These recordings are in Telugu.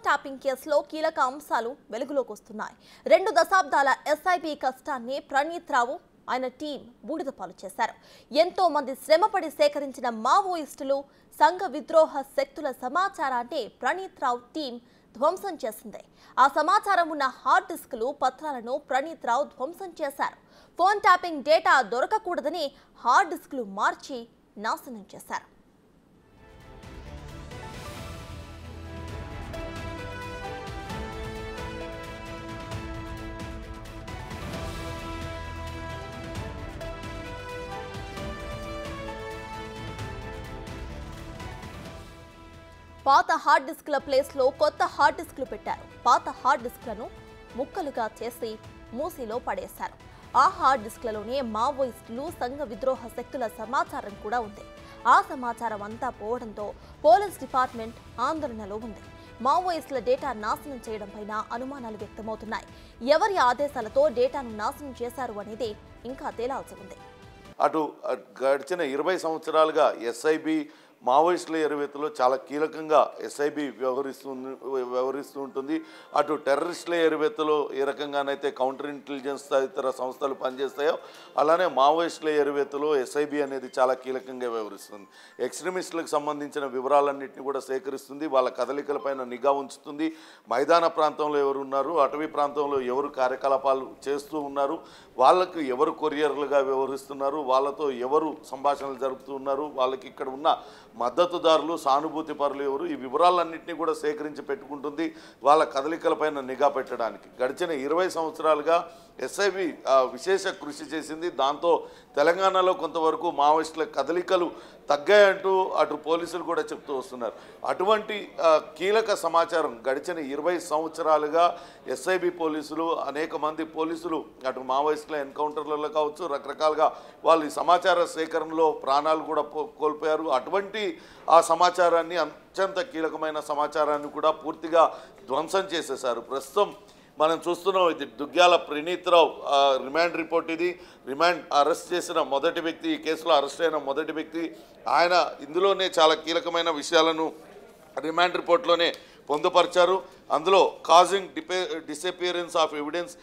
ట్యాపింగ్ కేసులో కీలక అంశాలు వెలుగులోకి వస్తున్నాయి రెండు దశాబ్దాల ఎస్ఐబి కష్టాన్ని ప్రణీత్ రావు ఆయన టీం బూడిద పాలు చేశారు ఎంతో మంది శ్రమపడి సేకరించిన మావోయిస్టులు సంఘ విద్రోహ శక్తుల సమాచారాన్ని ప్రణీత్ రావు టీం ధ్వంసం చేసింది ఆ సమాచారం ఉన్న హార్డ్ డిస్కులు పత్రాలను ప్రణీత్ రావు ధ్వంసం చేశారు ఫోన్ ట్యాపింగ్ డేటా దొరకకూడదని హార్డ్ డిస్కులు మార్చి నాశనం చేశారు పాత హార్డ్ డిస్క్ల ప్లేస్లో కొత్త హార్డ్ డిస్క్లు పెట్టారు పాత హార్డ్ డిస్క్లను ముక్కలుగా చేసి మూసిలో పడేశారు ఆ హార్డ్ డిస్క్లలోనే మావోయిస్టులు సంఘ విద్రోహ శక్తుల సమాచారం కూడా ఉంది ఆ సమాచారం అంతా పోవడంతో పోలీస్ డిపార్ట్మెంట్ ఆందోళనలో ఉంది మావోయిస్టుల డేటా నాశనం చేయడం పైన అనుమానాలు వ్యక్తమవుతున్నాయి ఎవరి ఆదేశాలతో డేటాను నాశనం చేశారు అనేది ఇంకా తేలాల్సి ఉంది అటు అటు గడిచిన ఇరవై సంవత్సరాలుగా ఎస్ఐబి మావోయిస్టుల ఎరువేతలో చాలా కీలకంగా ఎస్ఐబి వ్యవహరిస్తూ వ్యవహరిస్తూ ఉంటుంది అటు టెర్రరిస్టుల ఎరువేతలో ఏ రకంగానైతే కౌంటర్ ఇంటెలిజెన్స్ తదితర సంస్థలు పనిచేస్తాయో అలానే మావోయిస్టుల ఎరువేతలో ఎస్ఐబి అనేది చాలా కీలకంగా వ్యవహరిస్తుంది ఎక్స్ట్రీమిస్టులకు సంబంధించిన వివరాలన్నింటినీ కూడా సేకరిస్తుంది వాళ్ళ కదలికలపైన నిఘా ఉంచుతుంది మైదాన ప్రాంతంలో ఎవరు ఉన్నారు అటవీ ప్రాంతంలో ఎవరు కార్యకలాపాలు చేస్తూ ఉన్నారు వాళ్ళకు ఎవరు కొరియర్లుగా వ్యవహరిస్తున్నారు వాళ్ళతో ఎవరు సంభాషణలు జరుపుతూ ఉన్నారు వాళ్ళకి ఇక్కడ ఉన్న మద్దతుదారులు సానుభూతి పరులు ఎవరు ఈ వివరాలన్నింటినీ కూడా సేకరించి పెట్టుకుంటుంది వాళ్ళ కదలికలపైన నిఘా పెట్టడానికి గడిచిన ఇరవై సంవత్సరాలుగా ఎస్ఐబి విశేష కృషి చేసింది దాంతో తెలంగాణలో కొంతవరకు మావోయిస్టుల కదలికలు తగ్గాయంటూ అటు పోలీసులు కూడా చెప్తూ వస్తున్నారు అటువంటి ఆ, కీలక సమాచారం గడిచిన ఇరవై సంవత్సరాలుగా ఎస్ఐబి పోలీసులు అనేక మంది పోలీసులు అటు మావోయిస్టుల ఎన్కౌంటర్లలో కావచ్చు రకరకాలుగా వాళ్ళు ఈ సమాచార సేకరణలో ప్రాణాలు కూడా పో- కోల్పోయారు అటువంటి ఆ సమాచారాన్ని అత్యంత కీలకమైన సమాచారాన్ని కూడా పూర్తిగా ధ్వంసం చేసేశారు ప్రస్తుతం మనం చూస్తున్నాం ఇది దుగ్గ్యాల ప్రణీత్రావు ఆ, రిమాండ్ రిపోర్ట్ ఇది రిమాండ్ అరెస్ట్ చేసిన మొదటి వ్యక్తి ఈ కేసులో అరెస్ట్ అయిన మొదటి వ్యక్తి ఆయన ఇందులోనే చాలా కీలకమైన విషయాలను రిమాండ్ రిపోర్ట్లోనే పొందుపరిచారు అందులో కాజింగ్ డిపే disappearance of evidence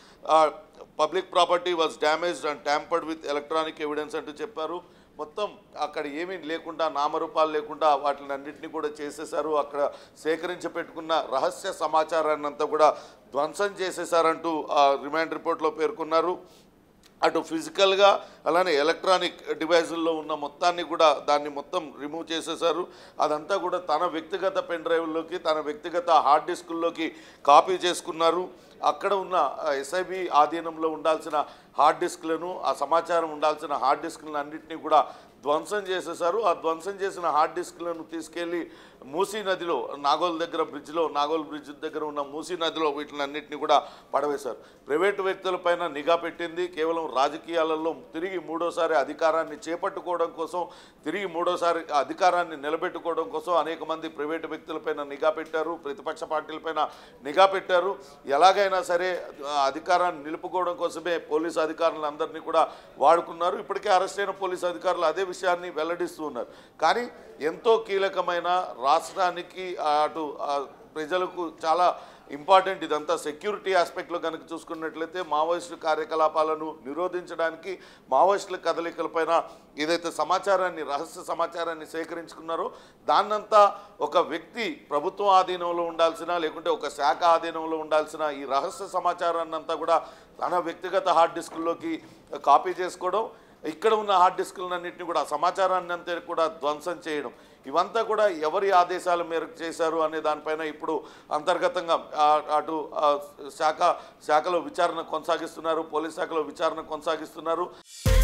public property was damaged and tampered with electronic evidence అంటూ చెప్పారు మొత్తం అక్కడ ఏమీ లేకుండా నామరూపాలు లేకుండా వాటిని అన్నింటినీ కూడా చేసేశారు అక్కడ సేకరించి పెట్టుకున్న రహస్య సమాచారాన్ని అంతా కూడా ధ్వంసం చేసేశారంటూ ఆ రిమాండ్ రిపోర్ట్లో పేర్కొన్నారు అటు ఫిజికల్గా అలానే ఎలక్ట్రానిక్ డివైజుల్లో ఉన్న మొత్తాన్ని కూడా దాన్ని మొత్తం రిమూవ్ చేసేశారు అదంతా కూడా తన వ్యక్తిగత పెన్ డ్రైవ్లోకి తన వ్యక్తిగత హార్డ్ డిస్కుల్లోకి కాపీ చేసుకున్నారు అక్కడ ఉన్న ఎస్ఐబి ఆధీనంలో ఉండాల్సిన హార్డ్ డిస్క్లను ఆ సమాచారం ఉండాల్సిన హార్డ్ డిస్క్లను అన్నింటినీ కూడా ధ్వంసం చేసేశారు ఆ ధ్వంసం చేసిన హార్డ్ డిస్క్లను తీసుకెళ్లి మూసీ నదిలో నాగోల్ దగ్గర బ్రిడ్జ్లో నాగోల్ బ్రిడ్జ్ దగ్గర ఉన్న మూసీ నదిలో వీటిని అన్నింటినీ కూడా పడవేశారు ప్రైవేటు వ్యక్తులపైన నిఘా పెట్టింది కేవలం రాజకీయాలలో తిరిగి మూడోసారి అధికారాన్ని చేపట్టుకోవడం కోసం తిరిగి మూడోసారి అధికారాన్ని నిలబెట్టుకోవడం కోసం అనేక మంది ప్రైవేటు వ్యక్తులపైన నిఘా పెట్టారు ప్రతిపక్ష పార్టీలపైన నిఘా పెట్టారు ఎలాగైనా సరే ఆ అధికారాన్ని నిలుపుకోవడం కోసమే పోలీసు అధికారులందరినీ కూడా వాడుకున్నారు ఇప్పటికే అరెస్ట్ అయిన పోలీసు అధికారులు అదే విషయాన్ని వెల్లడిస్తూ ఉన్నారు కానీ ఎంతో కీలకమైన రాష్ట్రానికి అటు ఆ, ప్రజలకు చాలా ఇంపార్టెంట్ ఇదంతా సెక్యూరిటీ ఆస్పెక్ట్లో కనుక చూసుకున్నట్లయితే మావోయిస్టు కార్యకలాపాలను నిరోధించడానికి మావోయిస్టుల కదలికలపైన ఏదైతే సమాచారాన్ని రహస్య సమాచారాన్ని సేకరించుకున్నారో దాన్నంతా ఒక వ్యక్తి ప్రభుత్వం ఆధీనంలో ఉండాల్సిన లేకుంటే ఒక శాఖ ఆధీనంలో ఉండాల్సిన ఈ రహస్య సమాచారాన్ని అంతా కూడా తన వ్యక్తిగత హార్డ్ డిస్కుల్లోకి కాపీ చేసుకోవడం ఇక్కడ ఉన్న హార్డ్ డిస్కులన్నింటినీ కూడా ఆ సమాచారాన్ని అంతా కూడా ధ్వంసం చేయడం ఇవంతా కూడా ఎవరి ఆదేశాల మేరకు చేశారు అనే దానిపైన ఇప్పుడు అంతర్గతంగా ఆ, అటు ఆ, శాఖ శాఖలో విచారణ కొనసాగిస్తున్నారు పోలీస్ శాఖలో విచారణ కొనసాగిస్తున్నారు